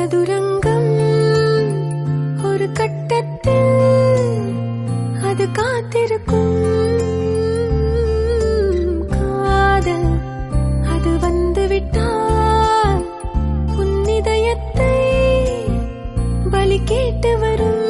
சதுரங்கம் ஒரு கட்டத்தில் அது காத்திருக்கும் காதல் அது வந்து விட்டால் உன் இதயத்தை பலி கேட்டு வரும்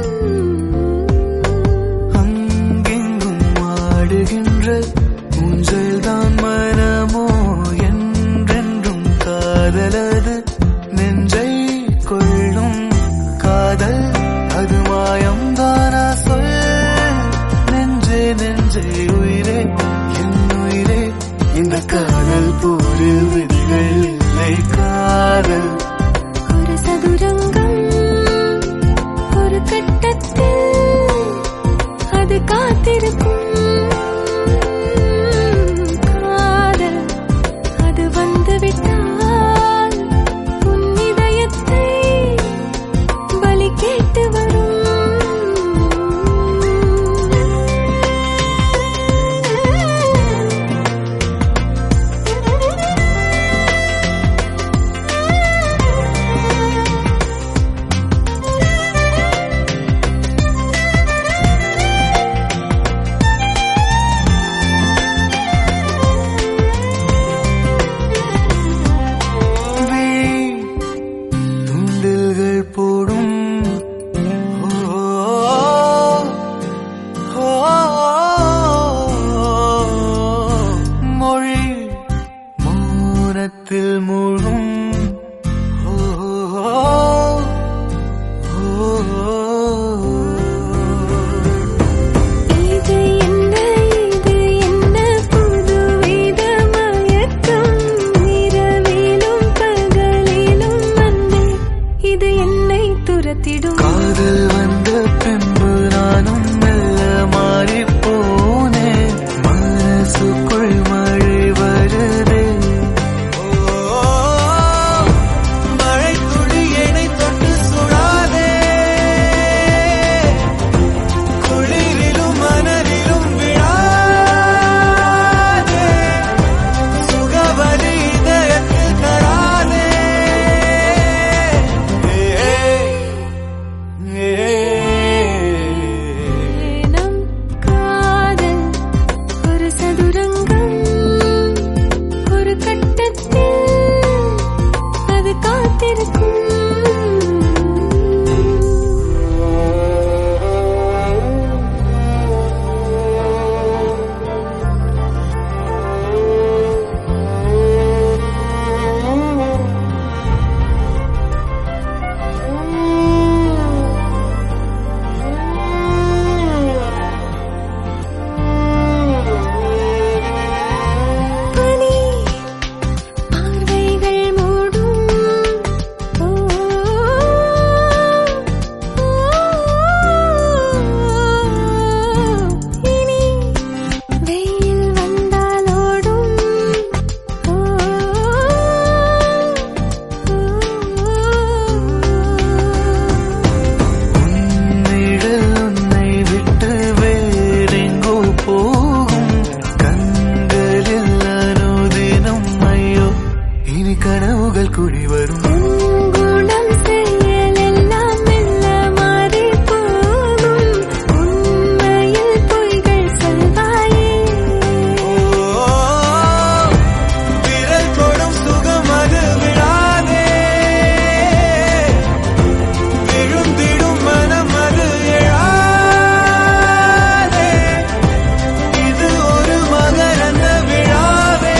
அங்கெங்கும் ஆடுகின்ற ஊஞ்சல்தான் மனமோ என்றென்றும் காதலது நெஞ்சை கொள்ளும் காதல் அது மாயம்தானா சொல் நெஞ்சே நெஞ்சே உயிரே என் உயிரே இந்த காதல் போரில் விதிகள் இல்லை காதல் ஒரு சதுரங்கம் ஒரு கட்டத்தில் அது காத்திருக்கும் காதல் அது வந்து விட்டால் உன் இதயத்தை பலி கேட்டு வரும் விழி தூண்டில்கள் போடும் ஓ, ஓ, மொழி மௌனத்தில் மூழ்கும் ஓ, ஓ, இது என்ன இது என்ன புது வித மயக்கம் இரவிலும் பகலிலும் வந்தே இது என்னை துரத்திடும் காதல் வந்த பின்பு நானும் மெல்ல மாறி போனேன் மனசுக்குள் மழை வருதே மழை துளி என்னை தொட்டு சுடாதே குளிரிலும் மணலிலும் விழாதே சுகவலி இதயத்தில் தராதே நம் காதல் ஒரு சதுரங்கம் ஒரு கட்டத்தில் அது காத்திருக்கும் பனி பார்வைகள் மூடும் ஓ இனி வெயில் வந்தால் ஓடும் ஓ உன்னிடல் உன்னை விட்டு வேறெங்கோ போகும் கண்களில் அனுதினம் ஐயோ இனி கனவுகள் குடி வரும் குணம் செயல் எல்லாம் மெல்ல மாறி போகும் உண்மையில் பொய்கள் சொல்வாயே விரல் தொடும் சுகம் அது விடாதே விழுந்திடும் மனம் அது எழாதே இது ஒரு மகரந்த விழாவே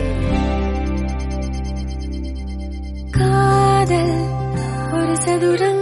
காதல் ஒரு சதுரங்கம்